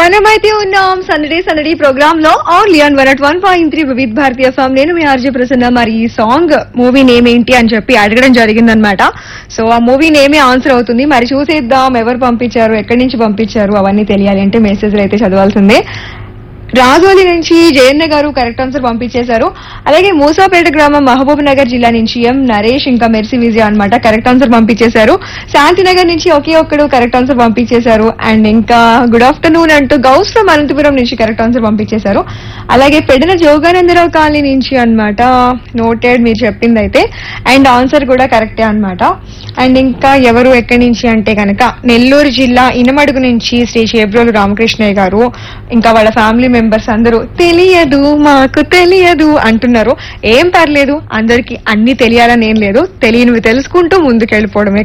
మనమైతే ఉన్నాం సందడి సందడి ప్రోగ్రామ్ లో only on one at one point three Vividh Bharatiya FM నేను మీ ఆర్జే ప్రసన్న మరి ఈ సాంగ్ మూవీ నేమ్ ఏంటి అని చెప్పి అడగడం జరిగిందనమాట సో ఆ మూవీ నేమే ఆన్సర్ అవుతుంది మరి చూసేద్దాం ఎవరు పంపించారు ఎక్కడి నుంచి పంపించారు అవన్నీ తెలియాలి అంటే మెసేజ్లు అయితే చదవాల్సిందే రాజోలి నుంచి జయన్న గారు కరెక్ట్ ఆన్సర్ పంపించేశారు అలాగే మూసాపేట గ్రామం మహబూబ్ నగర్ జిల్లా నుంచి ఎం నరేష్ ఇంకా మెర్సి విజయ అన్నమాట కరెక్ట్ ఆన్సర్ పంపించేశారు శాంతినగర్ నుంచి ఒకే ఒక్కడు కరెక్ట్ ఆన్సర్ పంపించేశారు అండ్ ఇంకా గుడ్ ఆఫ్టర్నూన్ అంటూ గౌస్ ఫ్రమ్ అనంతపురం నుంచి కరెక్ట్ ఆన్సర్ పంపించేశారు అలాగే పెడిన జోగానందరావు కాలనీ నుంచి అన్నమాట నోటెడ్ మీరు చెప్పింది అయితే అండ్ ఆన్సర్ కూడా కరెక్టే అన్నమాట అండ్ ఇంకా ఎవరు ఎక్కడి నుంచి అంటే కనుక నెల్లూరు జిల్లా ఇనమడుగు నుంచి శ్రీ చేబ్రోలు రామకృష్ణయ్య గారు ఇంకా వాళ్ళ ఫ్యామిలీ మెంబర్స్ అందరూ తెలియదు మాకు తెలియదు అంటున్నారు ఏం పర్లేదు అందరికి అన్ని తెలియాలని ఏం లేదు తెలియనివి తెలుసుకుంటూ ముందుకెళ్ళిపోవడమే